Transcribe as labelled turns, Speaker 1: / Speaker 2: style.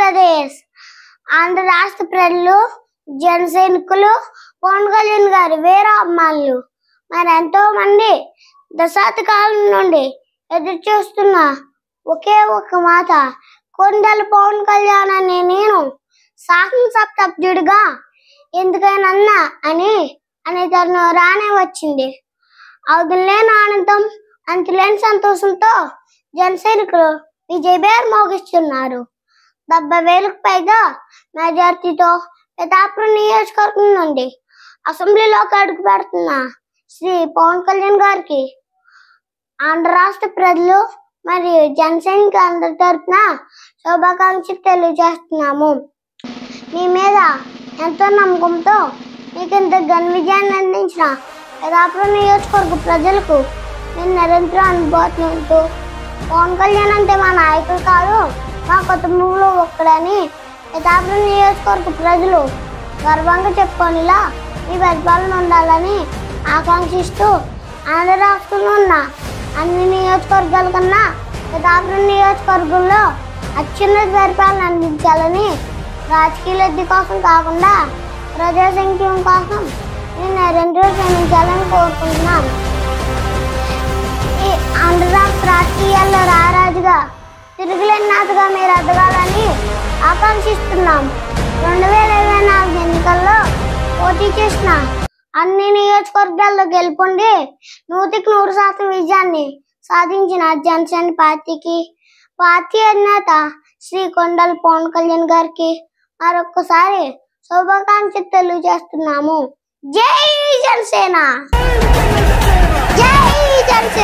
Speaker 1: ఆంధ్రప్రదేశ్ ఆంధ్ర రాష్ట్ర ప్రజలు జన సైనికులు పవన్ కళ్యాణ్ గారి వీర అమ్మాయిలు మరి ఎంతో మంది దశాబ్దకాలం నుండి ఎదురు చూస్తున్న ఒకే ఒక మాట కొండల పవన్ కళ్యాణ్ అనే నేను శాసనసప్తబ్దుడిగా ఎందుకైనా అన్నా అని అనే తను రానే వచ్చింది అవధులేని ఆనందం అంతులేని సంతోషంతో జనసైనికులు విజయబేర్ మోగిస్తున్నారు డెబ్బై వేలకు పైగా మెజార్టీతో పితాపురం నియోజకవర్గం నుండి అసెంబ్లీలోకి అడుగు పెడుతున్న శ్రీ పవన్ కళ్యాణ్ గారికి ఆంధ్ర రాష్ట్ర ప్రజలు మరియు జనసైనిక అందరి తరఫున శుభాకాంక్షలు తెలియజేస్తున్నాము మీ మీద ఎంతో నమ్మకంతో మీకు ఇంత ఘన విజయాన్ని అందించిన పితాపురం నియోజకవర్గ ప్రజలకు నేను నిరంతరం అనుభూతితో పవన్ కళ్యాణ్ అంటే మా నాయకుడు కాదు మా కుటుంబంలో ఒక్కడని పితాపురం నియోజకవర్గ ప్రజలు గర్వంగా చెప్పుకొనిలా మీ పరిపాలన ఉండాలని ఆకాంక్షిస్తూ ఆంధ్ర రాష్ట్రంలో ఉన్న అన్ని నియోజకవర్గాల కన్నా పితాపురం నియోజకవర్గంలో అత్యున్నత పరిపాలన అందించాలని రాజకీయ లబ్ధి కోసం కాకుండా ప్రజా సంక్షేమం కోసం నేను నిరంతరం శ్రమించాలని కోరుకుంటున్నాను ఈ ఆంధ్ర రాష్ట్ర రాజకీయాల్లో రారాజుగా తిరుగులేని నాథగా మీరు ఎదగాలని ఆకాంక్షిస్తున్నాం రెండు వేల ఇరవై నాలుగు ఎన్నికల్లో పోటీ చేసిన అన్ని నియోజకవర్గాల్లో గెలుపొంది నూటికి నూరు శాతం విజయాన్ని సాధించిన జనసేన పార్టీకి పార్టీ అధినేత శ్రీ కొండల పవన్ కళ్యాణ్ గారికి మరొక్కసారి శుభాకాంక్షలు తెలియజేస్తున్నాము జై జనసేన జై జనసేన